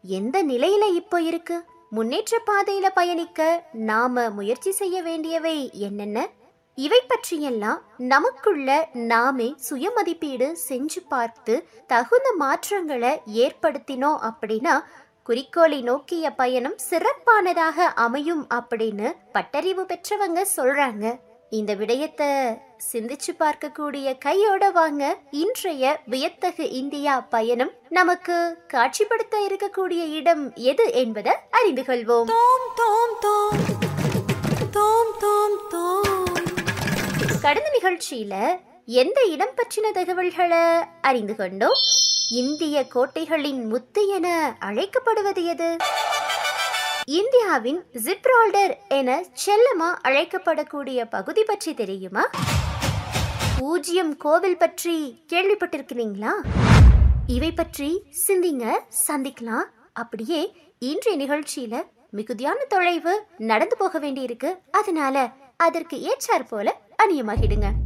எந்த நிலையில இப்போ இருக்கு முன்னேற்ற பாதையில பயணிக்க நாம முயற்சி செய்ய வேண்டியவை என்னென்ன இவை பற்றியெல்லாம் நமக்குள்ள நாமே சுயமதிப்பீடு செஞ்சு பார்த்து தகுந்த மாற்றங்களை ஏற்படுத்தினோம் அப்படின்னா குறிக்கோளை நோக்கிய பயணம் சிறப்பானதாக அமையும் அப்படின்னு பட்டறிவு பெற்றவங்க சொல்றாங்க இந்த விடயத்தை சிந்திச்சு பார்க்கக்கூடிய கையோட வாங்க இன்றைய வியத்தகு இந்தியா பயணம் நமக்கு காட்சிப்படுத்த இருக்கக்கூடிய இடம் எது என்பதை அறிந்து கொள்வோம் தோம் தோம் தோம் தோம் தோம் தோம் கடந்த நிகழ்ச்சியில எந்த இடம் பற்றின தகவல்களை அறிந்து கொண்டோம் இந்திய கோட்டைகளின் முத்து என அழைக்கப்படுவது எது இந்தியாவின் ஜிப்ரால்டர் என செல்லமா அழைக்கப்படக்கூடிய பகுதி பற்றி தெரியுமா பூஜ்யம் கோவில் பற்றி கேள்விப்பட்டிருக்கிறீங்களா இவை பற்றி சிந்திங்க சந்திக்கலாம் அப்படியே இன்றைய நிகழ்ச்சியில மிகுதியான தொலைவு நடந்து போக வேண்டியிருக்கு அதனால அதற்கு ஏற்றாற் போல அணியமாகிடுங்க